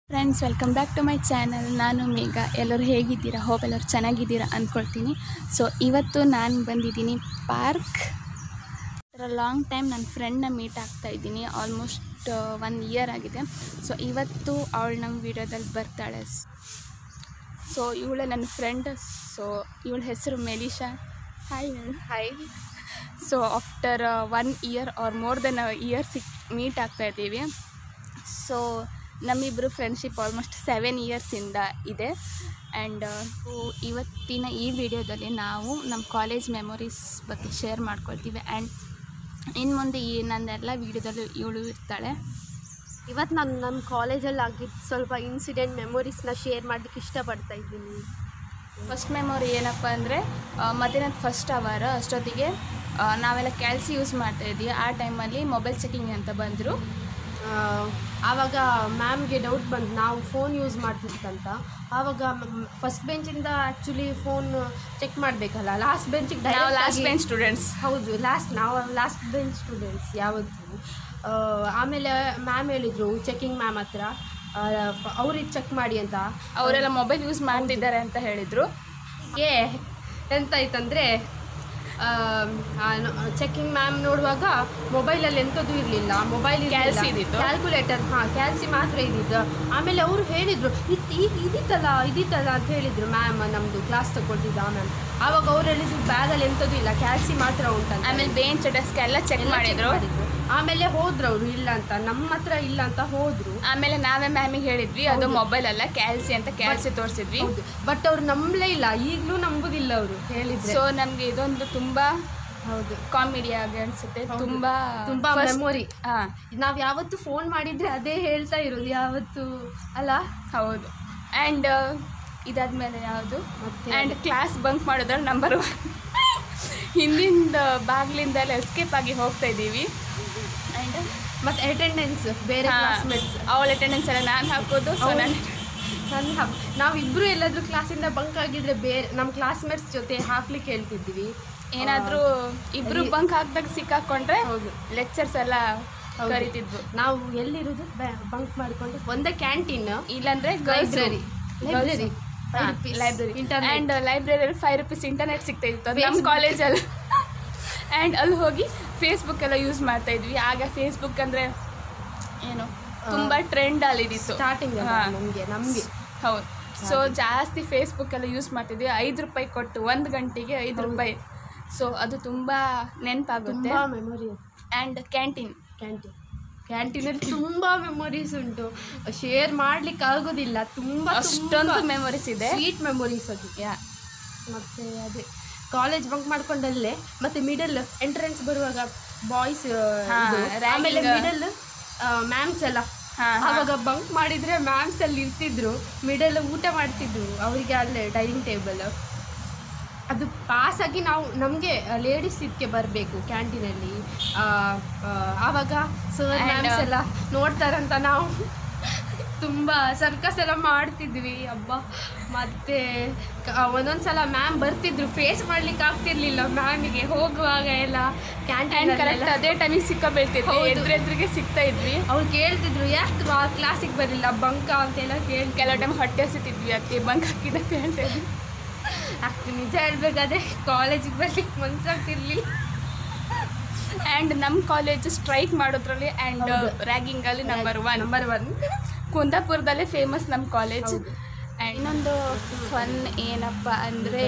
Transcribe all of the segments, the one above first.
Friends welcome back to my channel ನಾನು ಮೇಘ ಎಲ್ಲರೂ ಹೇಗಿದ್ದೀರಾ ಹೋಪ್ ಎಲ್ಲರೂ ಚೆನ್ನಾಗಿದ್ದೀರಾ ಅಂದ್ಕೊಳ್ತೀನಿ ಸೊ ಇವತ್ತು ನಾನು ಬಂದಿದ್ದೀನಿ ಪಾರ್ಕ್ ಲಾಂಗ್ ಟೈಮ್ ನನ್ನ ಫ್ರೆಂಡ್ನ ಮೀಟ್ ಆಗ್ತಾ ಇದ್ದೀನಿ ಆಲ್ಮೋಸ್ಟ್ ಒನ್ ಇಯರ್ ಆಗಿದೆ ಸೊ ಇವತ್ತು ಅವಳು ನಮ್ಮ ವಿಡಿಯೋದಲ್ಲಿ ಬರ್ತಾಳೆ ಸೊ ಇವಳೆ ನನ್ನ ಫ್ರೆಂಡ್ ಸೊ ಇವಳ ಹೆಸರು Melissa hi hi so after one year or more than year ಸಿಕ್ ಮೀಟ್ ಆಗ್ತಾ ಇದ್ದೀವಿ ಸೊ ನಮ್ಮಿಬ್ಬರು ಫ್ರೆಂಡ್ಶಿಪ್ ಆಲ್ಮೋಸ್ಟ್ ಸೆವೆನ್ ಇಯರ್ಸಿಂದ ಇದೆ ಆ್ಯಂಡ್ ಇವತ್ತಿನ ಈ ವಿಡಿಯೋದಲ್ಲಿ ನಾವು ನಮ್ಮ ಕಾಲೇಜ್ ಮೆಮೊರೀಸ್ ಬಗ್ಗೆ ಶೇರ್ ಮಾಡ್ಕೊಳ್ತೀವಿ ಆ್ಯಂಡ್ ಇನ್ನು ಮುಂದೆ ಈ ನನ್ನೆಲ್ಲ ವೀಡಿಯೋದಲ್ಲೂ ಇವಳು ಇರ್ತಾಳೆ ಇವತ್ತು ನಾನು ನಮ್ಮ ಕಾಲೇಜಲ್ಲಿ ಆಗಿದ್ದು ಸ್ವಲ್ಪ ಇನ್ಸಿಡೆಂಟ್ ಮೆಮೊರೀಸ್ನ ಶೇರ್ ಮಾಡಲಿಕ್ಕೆ ಇಷ್ಟಪಡ್ತಾ ಇದ್ದೀನಿ ಫಸ್ಟ್ ಮೆಮೊರಿ ಏನಪ್ಪ ಅಂದರೆ ಮಧ್ಯಾಹ್ನದ ಫಸ್ಟ್ ಅವರ್ ಅಷ್ಟೊತ್ತಿಗೆ ಆ, ನಾವೆಲ್ಲ ಕ್ಯಾಲ್ಸಿ ಯೂಸ್ ಮಾಡ್ತಾ ಇದ್ವಿ ಆ ಟೈಮಲ್ಲಿ ಮೊಬೈಲ್ ಚೆಕಿಂಗ್ ಅಂತ ಬಂದರು ಆ, ಆವಾಗ ಮ್ಯಾಮ್ಗೆ ಡೌಟ್ ಬಂತು ನಾವು ಫೋನ್ ಯೂಸ್ ಮಾಡ್ತಿತ್ತಂತ ಆವಾಗ ಫಸ್ಟ್ ಬೆಂಚಿಂದ ಆ್ಯಕ್ಚುಲಿ ಫೋನ್ ಚೆಕ್ ಮಾಡಬೇಕಲ್ಲ ಲಾಸ್ಟ್ ಬೆಂಚಿಗೆ ನಾವು ಲಾಸ್ಟ್ ಬೆಂಚ್ ಸ್ಟೂಡೆಂಟ್ಸ್ ಹೌದು ಲಾಸ್ಟ್ ನಾವು ಲಾಸ್ಟ್ ಬೆಂಚ್ ಸ್ಟೂಡೆಂಟ್ಸ್ ಯಾವತ್ತು ಆ, ಆಮೇಲೆ ಮ್ಯಾಮ್ ಹೇಳಿದರು ಚೆಕಿಂಗ್ ಮ್ಯಾಮ್ ಹತ್ರ ಅವ್ರಿಗೆ ಚೆಕ್ ಮಾಡಿ ಅಂತ ಅವರೆಲ್ಲ ಮೊಬೈಲ್ ಯೂಸ್ ಮಾಡ್ತಿದ್ದಾರೆ ಅಂತ ಹೇಳಿದರು ಏ ಎಂತಾಯ್ತಂದರೆ ಚೆಕಿಂಗ್ ಮ್ಯಾಮ್ ನೋಡುವಾಗ ಮೊಬೈಲಲ್ಲಿ ಎಂಥದ್ದು ಇರಲಿಲ್ಲ ಮೊಬೈಲ್ Calci ಇದ್ದಿತ್ತು. ಕ್ಯಾಲ್ಕುಲೇಟರ್ ಹಾಂ ಕ್ಯಾಲ್ಸಿ ಮಾತ್ರ ಇದ್ದಿದ್ದು ಆಮೇಲೆ ಅವರು ಹೇಳಿದರು ಇದಿತ್ತಲ್ಲ ಇದಿತ್ತಲ್ಲ ಅಂತ ಹೇಳಿದರು ಮ್ಯಾಮ್ ನಮ್ಮದು ಕ್ಲಾಸ್ ತಗೊಳ್ತಿದ್ದ ಮ್ಯಾಮ್ ಆವಾಗ ಅವ್ರು ಹೇಳಿದ್ರು ಬ್ಯಾಗಲ್ಲಿ ಎಂಥದ್ದು ಇಲ್ಲ ಕ್ಯಾಲ್ಸಿ ಮಾತ್ರ ಉಂಟಂತ ಆಮೇಲೆ ಬೇಂಚ್ ಡೆಸ್ಕ್ ಎಲ್ಲ ಚೆಕ್ ಎಲ್ಲ check ಮಾಡಿದ್ರು ಮಾಡಿದ್ರು. ಆಮೇಲೆ ಹೋದ್ರು ಅವರು ಇಲ್ಲ ಅಂತ ನಮ್ಮ ಹತ್ರ ಇಲ್ಲ ಅಂತ ಹೋದ್ರು ಆಮೇಲೆ ನಾವೇ ಮ್ಯಾಮಿಗೆ ಹೇಳಿದ್ವಿ ಅದು ಮೊಬೈಲ್ ಅಲ್ಲ ಕ್ಯಾಲ್ಸಿ ಅಂತ ಕ್ಯಾಲ್ಸಿ ತೋರಿಸಿದ್ವಿ ಹೌದು ಬಟ್ ಅವ್ರು ನಂಬಲೇ ಇಲ್ಲ ಈಗಲೂ ನಂಬುದಿಲ್ಲ ಅವರು ಹೇಳಿದ್ರೆ ಸೊ ನಮ್ಗೆ ಇದೊಂದು ತುಂಬಾ ಹೌದು ಕಾಮಿಡಿ ಆಗಿ ಅನ್ಸುತ್ತೆ ಹೌದು. ತುಂಬಾ ತುಂಬಾ ಮೆಮೊರಿ ಹಾ ನಾವ್ ಯಾವತ್ತು ಫೋನ್ ಮಾಡಿದ್ರೆ ಅದೇ ಹೇಳ್ತಾ ಇರೋದು ಯಾವತ್ತು ಅಲ್ಲ ಹೌದು ಆ್ಯಂಡ್ ಇದಾದ್ಮೇಲೆ ಯಾವುದು ಮತ್ತೆ ಆ್ಯಂಡ್ ಕ್ಲಾಸ್ ಬಂಕ್ ಮಾಡೋದ್ರಲ್ಲಿ ನಂಬರ್ ಒನ್ ಹಿಂದಿಂದ ಬಾಗ್ಲಿಂದೆಲ್ಲ ಎಸ್ಕೇಪ್ ಆಗಿ ಹೋಗ್ತಾ ಇದ್ದೀವಿ ಆ್ಯಂಡ್ ಮತ್ತೆ ಅಟೆಂಡೆನ್ಸ್ ಬೇರೆ ಕ್ಲಾಸ್ಮೇಟ್ಸ್ ಅವಳ ಅಟೆಂಡೆನ್ಸ್ ಎಲ್ಲ ನಾನು ಹಾಕೋದು ಸೊ ಅವ್ಳು- ನಾನು ನನ್ನ ನಾವಿಬ್ರು ಎಲ್ಲಾದ್ರೂ ಕ್ಲಾಸಿಂದ ಬಂಕ್ ಆಗಿದ್ರೆ ಬೇರೆ ನಮ್ಮ ಕ್ಲಾಸ್ಮೇಟ್ಸ್ ಜೊತೆ ಹಾಕ್ಲಿಕ್ಕೆ ಹೇಳ್ತಿದ್ವಿ ಏನಾದರೂ ಇಬ್ರು ಬಂಕ್ ಹಾಕ್ದಾಗ ಸಿಕ್ಕಾಕೊಂಡ್ರೆ ಹೌದು ಲೆಕ್ಚರ್ಸ್ ಎಲ್ಲ ಹೌದು. ಕರಿತಿದ್ವು ನಾವು ಎಲ್ಲಿರೋದು ಬಂಕ್ ಮಾಡ್ಕೊಂಡು ಒಂದೇ ಕ್ಯಾಂಟೀನ್ ಇಲ್ಲಾಂದ್ರೆ girls library library library internet and ಲೈಬ್ರರಿಯಲ್ಲಿ ಫೈವ್ ರುಪೀಸ್ ಇಂಟರ್ನೆಟ್ ಸಿಗ್ತಾ ಇತ್ತು ಅದು ನಮ್ಮ Facebook. ಕಾಲೇಜಲ್ಲಿ ಆ್ಯಂಡ್ ಅಲ್ಲಿ ಹೋಗಿ ಫೇಸ್ಬುಕ್ ಎಲ್ಲ ಯೂಸ್ ಮಾಡ್ತಾ ಇದ್ವಿ ಆಗ ಫೇಸ್ಬುಕ್ ಅಂದರೆ ಏನು ತುಂಬ ಟ್ರೆಂಡ್ ಅಲ್ಲಿ ಇದ್ದಿತ್ತು ಸ್ಟಾರ್ಟಿಂಗ್ ಹಾ. ನಮಗೆ ನಮಗೆ ಹೌದು ಸೊ ಜಾಸ್ತಿ ಫೇಸ್ಬುಕ್ ಎಲ್ಲ ಯೂಸ್ ಮಾಡ್ತಿದ್ವಿ ಐದು ರೂಪಾಯಿ ಕೊಟ್ಟು ಒಂದು ಗಂಟೆಗೆ ಐದು ರೂಪಾಯಿ ಸೊ ಅದು ತುಂಬ ನೆನಪಾಗುತ್ತೆ ತುಂಬಾ ಮೆಮೊರಿ ಆ್ಯಂಡ್ ಕ್ಯಾಂಟೀನ್ ಕ್ಯಾಂಟೀನ್ ಕ್ಯಾಂಟೀನಲ್ಲಿ ತುಂಬಾ ಮೆಮೊರೀಸ್ ಉಂಟು ಶೇರ್ ಮಾಡ್ಲಿಕ್ಕೆ ಆಗೋದಿಲ್ಲ ತುಂಬಾ ಅಷ್ಟೊಂದು ಮೆಮೊರೀಸ್ ಇದೆ ಸ್ವೀಟ್ ಮೆಮೊರೀಸ್ ಅದು ಯಾ ಮತ್ತೆ ಅದೇ ಕಾಲೇಜ್ ಬಂಕ್ ಮಾಡ್ಕೊಂಡಲ್ಲೇ ಮತ್ತೆ ಮಿಡಲ್ ಎಂಟ್ರೆನ್ಸ್ ಬರುವಾಗ ಬಾಯ್ಸ್ ಹಾ, ragging. ಆಮೇಲೆ ಮಿಡಲ್ ಮ್ಯಾಮ್ಸ್ ಎಲ್ಲ ಹಾ, ಹಾ. ಆವಾಗ ಬಂಕ್ ಮಾಡಿದ್ರೆ ಮ್ಯಾಮ್ಸ್ ಅಲ್ಲಿ ಇರ್ತಿದ್ರು ಮಿಡಲ್ ಊಟ ಮಾಡ್ತಿದ್ರು ಅವರಿಗೆ ಅಲ್ಲೇ ಡೈನಿಂಗ್ ಟೇಬಲ್ ಅದು ಪಾಸ್ ಆಗಿ ನಾವು ನಮಗೆ ಲೇಡೀಸ್ ಇದಕ್ಕೆ ಬರಬೇಕು ಕ್ಯಾಂಟೀನಲ್ಲಿ ಆವಾಗ ಸರ್ And, ಮ್ಯಾಮ್ಸ್ ಎಲ್ಲ ನೋಡ್ತಾರಂತ ನಾವು ತುಂಬ ಸರ್ಕಸ್ ಎಲ್ಲ ಮಾಡ್ತಿದ್ವಿ ಹಬ್ಬ ಮತ್ತೆ ಕ- ಒಂದೊಂದ್ಸಲ ಮ್ಯಾಮ್ ಬರ್ತಿದ್ರು ಫೇಸ್ ಮಾಡ್ಲಿಕ್ಕೆ ಆಗ್ತಿರ್ಲಿಲ್ಲ ಮ್ಯಾಮಿಗೆ ಹೋಗುವಾಗ ಎಲ್ಲ ಆ್ಯಂಡ್ ಕ್ಯಾಂಟೀನ್ ಕರೆಕ್ಟ್ ಅದೇ ಟೈಮಿಗೆ ಸಿಕ್ಕ ಬೀಳ್ತಿದ್ವಿ ಹೌದು. ಎದುರು ಎದುರಿಗೆ ಸಿಗ್ತಾ ಇದ್ವಿ ಅವ್ರು ಕೇಳ್ತಿದ್ರು ಯಾಕೆ ಕ್ಲಾಸಿಗೆ ಬರಲಿಲ್ಲ ಬಂಕ ಅಂತೆಲ್ಲ ಕೇಳಿ ಕೆಲವು ಟೈಮ್ ಹೊಟ್ಟೆ ಹಸಿತಿದ್ವಿ ಅದಕ್ಕೆ ಬಂಕ್ ಹಾಕಿದ್ದಕ್ಕೆ ಹೇಳ್ತಾ ಇದ್ವಿ ಅಷ್ಟು ನಿಜ ಹೇಳ್ಬೇಕಾದ್ರೆ ಕಾಲೇಜಿಗೆ ಬರ್ಲಿಕ್ಕೆ ಮನ್ಸಾಗ್ತಿರ್ಲಿಲ್ಲ ಆ್ಯಂಡ್ ನಮ್ಮ ಕಾಲೇಜ್ ಸ್ಟ್ರೈಕ್ ಮಾಡೋದ್ರಲ್ಲಿ ಆ್ಯಂಡ್ ಹೌದು. ರ್ಯಾಗಿಂಗಲ್ಲಿ ನಂಬರ್ ಒನ್ ನಂಬರ್ ಒನ್ ಕುಂದಾಪುರದಲ್ಲೇ ಫೇಮಸ್ ನಮ್ಮ ಕಾಲೇಜ್ ಹೌದು. ಆ್ಯಂಡ್ ಇನ್ನೊಂದು ಫನ್ ಏನಪ್ಪ ಅಂದರೆ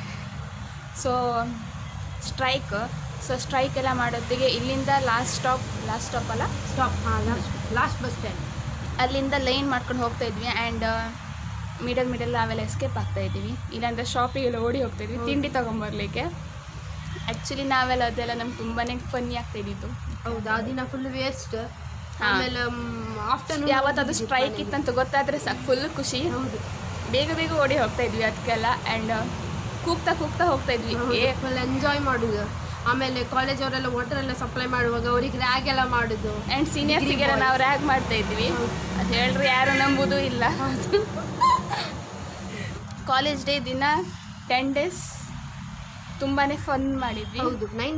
ಸೊ ಸ್ಟ್ರೈಕ್ ಸೊ ಸ್ಟ್ರೈಕ್ ಎಲ್ಲ ಮಾಡೋದಿಗೆ ಇಲ್ಲಿಂದ ಲಾಸ್ಟ್ ಸ್ಟಾಪ್ ಲಾಸ್ಟ್ ಸ್ಟಾಪ್ ಅಲ್ಲ ಸ್ಟಾಪ್ ಹಾಂ ಲಾಸ್ಟ್ ಲಾಸ್ಟ್ ಬಸ್ ಸ್ಟ್ಯಾಂಡ್ ಅಲ್ಲಿಂದ ಲೈನ್ ಮಾಡ್ಕೊಂಡು ಹೋಗ್ತಾ ಇದ್ವಿ ಆ್ಯಂಡ್ ಮಿಡಲ್ ಮಿಡಲ್ ನಾವೆಲ್ಲ ಎಸ್ಕೇಪ್ ಆಗ್ತಾ ಇದ್ದೀವಿ ಇಲ್ಲಾಂದರೆ ಶಾಪಿಗೆಲ್ಲ ಓಡಿ ಹೋಗ್ತಾ ಇದ್ವಿ ತಿಂಡಿ ತೊಗೊಂಬರ್ಲಿಕ್ಕೆ ಆ್ಯಕ್ಚುಲಿ ನಾವೆಲ್ಲ ಅದೆಲ್ಲ ನಮ್ಗೆ ತುಂಬಾ ಫನ್ನಿ ಆಗ್ತಾ ಇದ್ದಿತ್ತು ಹೌದು ಆ ದಿನ ಫುಲ್ ವೇಸ್ಟ್ ಹಾ. ಆಮೇಲೆ ಆಫ್ಟರ್ನೂನ್ ಯಾವತ್ತದು ಸ್ಟ್ರೈಕ್ ಇತ್ತಂತ ಗೊತ್ತಾದರೆ ಸಾಕು ಫುಲ್ ಖುಷಿ ಹೌದು ಬೇಗ ಬೇಗ ಓಡಿ ಹೋಗ್ತಾ ಇದ್ವಿ ಅದಕ್ಕೆಲ್ಲ ಆ್ಯಂಡ್ ಕೂಗ್ತಾ ಕೂಗ್ತಾ ಹೋಗ್ತಾ ಇದ್ವಿ ಏ ಫುಲ್ ಎಂಜಾಯ್ ಮಾಡುದು ಆಮೇಲೆ ಕಾಲೇಜ್ ಅವರೆಲ್ಲ ವಾಟರ್ ಎಲ್ಲ ಸಪ್ಲೈ ಮಾಡುವಾಗ ಅವ್ರಿಗೆ ರ್ಯಾಗ್ ಎಲ್ಲ ಮಾಡುದು ಆ್ಯಂಡ್ ಸೀನಿಯರ್ಸಿಗೆಲ್ಲ ನಾವು ರ್ಯಾಗ್ ಮಾಡ್ತಾ ಇದ್ವಿ ಅದು ಹೇಳ್ರಿ ಯಾರು ನಂಬುದು ಇಲ್ಲ ಕಾಲೇಜ್ ಡೇ ದಿನ ಟೆನ್ ಡೇಸ್ ತುಂಬಾ ಫನ್ ಮಾಡಿದ್ವಿ ಹೌದು ನೈನ್ ಡೇಸ್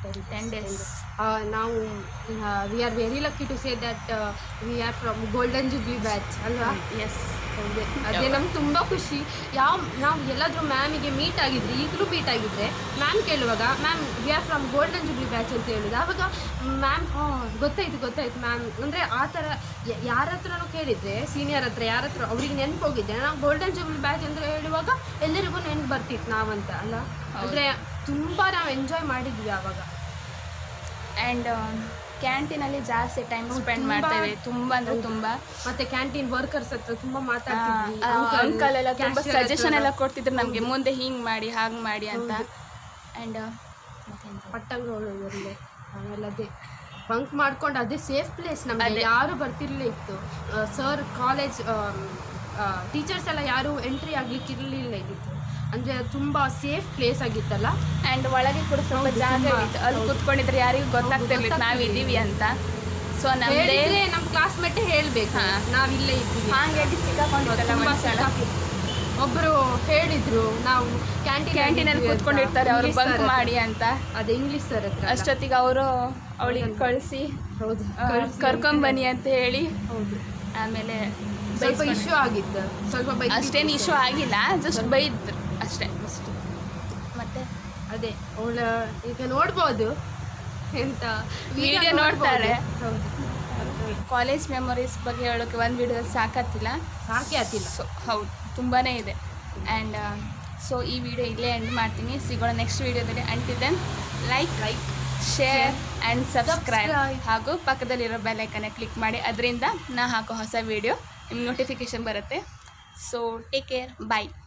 ಟೆನ್ ಡೇಸ್ ನಾವು we are very lucky to say that we are from golden jubilee batch ಅಲ್ವಾ ಎಸ್ ಹೌದೇ ಅದೇ ನಮ್ಗೆ ತುಂಬ ಖುಷಿ ಯಾವ ನಾವು ಎಲ್ಲಾದರೂ ಮ್ಯಾಮಿಗೆ ಮೀಟ್ ಆಗಿದ್ರೆ ಈಗಲೂ ಮೀಟ್ ಆಗಿದ್ರೆ ಮ್ಯಾಮ್ ಕೇಳುವಾಗ ma'am we are from golden jubilee batch ಅಂತ ಹೇಳಿದ್ರು ಆವಾಗ ಮ್ಯಾಮ್ ಹಾಂ ಗೊತ್ತಾಯ್ತು ಗೊತ್ತಾಯ್ತು ಮ್ಯಾಮ್ ಅಂದರೆ ಆ ಥರ ಯಾರ ಹತ್ರನೂ ಕೇಳಿದರೆ ಸೀನಿಯರ್ ಹತ್ರ ಯಾರ ಹತ್ರ ಅವ್ರಿಗೆ ನೆನ್ಪು ಹೋಗಿದ್ದೆ ನಾವು ಗೋಲ್ಡನ್ ಜುಬ್ಲಿ ಬ್ಯಾಚ್ ಅಂತ ಹೇಳುವಾಗ ಎಲ್ಲರಿಗೂ ನೆನ್ಪು ಬರ್ತಿತ್ತು ನಾವಂತ ಅಲ್ಲ ಅಂದರೆ ತುಂಬ ನಾವು ಎಂಜಾಯ್ ಮಾಡಿದ್ವಿ ಆವಾಗ ಆ್ಯಂಡ್ ಕ್ಯಾಂಟೀನಲ್ಲಿ ಜಾಸ್ತಿ ಟೈಮ್ ಸ್ಪೆಂಡ್ ತುಂಬಾ- ಮಾಡ್ತೇವೆ ತುಂಬ ಅಂದರೆ ತುಂಬ ಮತ್ತೆ ಕ್ಯಾಂಟೀನ್ ವರ್ಕರ್ಸ್ ಹತ್ರ ತುಂಬ ಮಾತಾಡ್ತಿದ್ವಿ ಅಂಕಲ್ ಎಲ್ಲ ತುಂಬ cashier ಹತ್ರ ಸಜೆಷನ್ ಎಲ್ಲ ಕೊಡ್ತಿದ್ರು ನಮಗೆ ಮುಂದೆ ಹಿಂಗೆ ಮಾಡಿ ಹಾಗೆ ಮಾಡಿ ಅಂತ ಆ್ಯಂಡ್ ಪಟ್ಟಂಗ ಹೊಡೆಯೋದ್ರಲ್ಲಿ ಆಮೇಲೆ ಅದೇ ಬಂಕ್ ಮಾಡ್ಕೊಂಡು ಅದೇ ಸೇಫ್ ಪ್ಲೇಸ್ ನಮಗೆ ಅದೇ. ಯಾರು ಬರ್ತಿರ್ಲಿಲ್ಲ ಇತ್ತು ಸರ್ ಕಾಲೇಜ್ ಟೀಚರ್ಸ್ ಎಲ್ಲ ಯಾರು ಎಂಟ್ರಿ ಆಗ್ಲಿಕ್ಕೆ ಇರಲಿಲ್ಲ ಇದ್ದಿತ್ತು ಅಂದ್ರೆ ತುಂಬಾ ಸೇಫ್ ಪ್ಲೇಸ್ ಆಗಿತ್ತಲ್ಲ ಆ್ಯಂಡ್ ಒಳಗೆ ಕೂಡ ಸ್ವಲ್ಪ ಹೌದು, ಜಾಗ ತುಂಬಾ. ಇತ್ತು ಅಲ್ಲಿ ಕುತ್ಕೊಂಡಿದ್ರೆ ಯಾರಿಗೂ ಗೊತ್ತಾಗ್ತಿರ್ಲಿಲ್ಲ ನಾವು ಇದ್ದೀವಿ ಅಂತ ಸೊ ನಮ್ಮದೇ ಹೇಳಿದ್ರೆ ನಮ್ಮ ಕ್ಲಾಸ್ಮೇಟ್ ಹೇಳ್ಬೇಕು ಹಾ. ನಾವಿಲ್ಲೇ ಇದ್ದೀವಿ ಹಾಗೆ ಸಿಕ್ಕಾಕೊಂಡಿದ್ದಲ್ಲ ತುಂಬಾ ಒಂದ್ಸಲ ಸಿಕ್ಕಾಕಿತ್ತು. ಒಬ್ರು ಹೇಳಿದ್ರು ನಾವು ಕ್ಯಾಂಟೀನ್ ಕ್ಯಾಂಟೀನಲ್ಲಿ ಕೂತ್ಕೊಂಡಿರ್ತಾರೆ ಅವ್ರು ಬಂಕ್ ಮಾಡಿ ಅಂತ ಅದೇ ಇಂಗ್ಲಿಷ್ ಸರ್ ಹತ್ರ ಅಲ್ಲ? ಅಷ್ಟೊತ್ತಿಗೆ ಅವರು ಅವಳಿಗೆ ಕಳಿಸಿ ಹೌದು ಕರ್ಕೊಂಬನ್ನಿ ಅಂತ ಹೇಳಿ ಹೌದು ಆಮೇಲೆ ಸ್ವಲ್ಪ ಬೈಸ್ಕೊಂಡು- ಇಶ್ಯೂ ಆಗಿತ್ತು ಸ್ವಲ್ಪ ಬೈಕ್ ಅಷ್ಟೇನು ಇಶ್ಯೂ ಆಗಿಲ್ಲ ಜಸ್ಟ್ ಬೈದ್ರು ಅಷ್ಟೇ ಮತ್ತೆ ಅದೇ ಅವಳ ಈಗ ನೋಡ್ಬೋದು ಎಂತ Video ನೋಡ್ತಾರೆ. ಹೌದು ಕಾಲೇಜ್ ಮೆಮೊರೀಸ್ ಬಗ್ಗೆ ಹೇಳೋಕೆ ಒಂದು ವಿಡಿಯೋ ಸಾಕತ್ತಿಲ್ಲ ಸಾಕೆ ಆತಿಲ್ಲ ಸೊ ಹೌದು ತುಂಬಾ ಇದೆ ಆ್ಯಂಡ್ ಸೊ ಈ ವಿಡಿಯೋ ಇಲ್ಲೇ ಎಂಡ್ ಮಾಡ್ತೀನಿ ಸಿಗೋಣ ನೆಕ್ಸ್ಟ್ ವಿಡಿಯೋದಲ್ಲಿ ಅಂಟಿದೆ like like share and subscribe Subscribe. ಹಾಗೂ ಪಕ್ಕದಲ್ಲಿರೋ ಬೆಲ್ಲೈಕನ್ನ ಕ್ಲಿಕ್ ಮಾಡಿ ಅದರಿಂದ ನಾ ಹಾಕೋ ಹೊಸ ವಿಡಿಯೋ ನಿಮ್ಗೆ ನೋಟಿಫಿಕೇಶನ್ ಬರುತ್ತೆ ಸೊ ಟೇಕ್ ಕೇರ್ ಬಾಯ್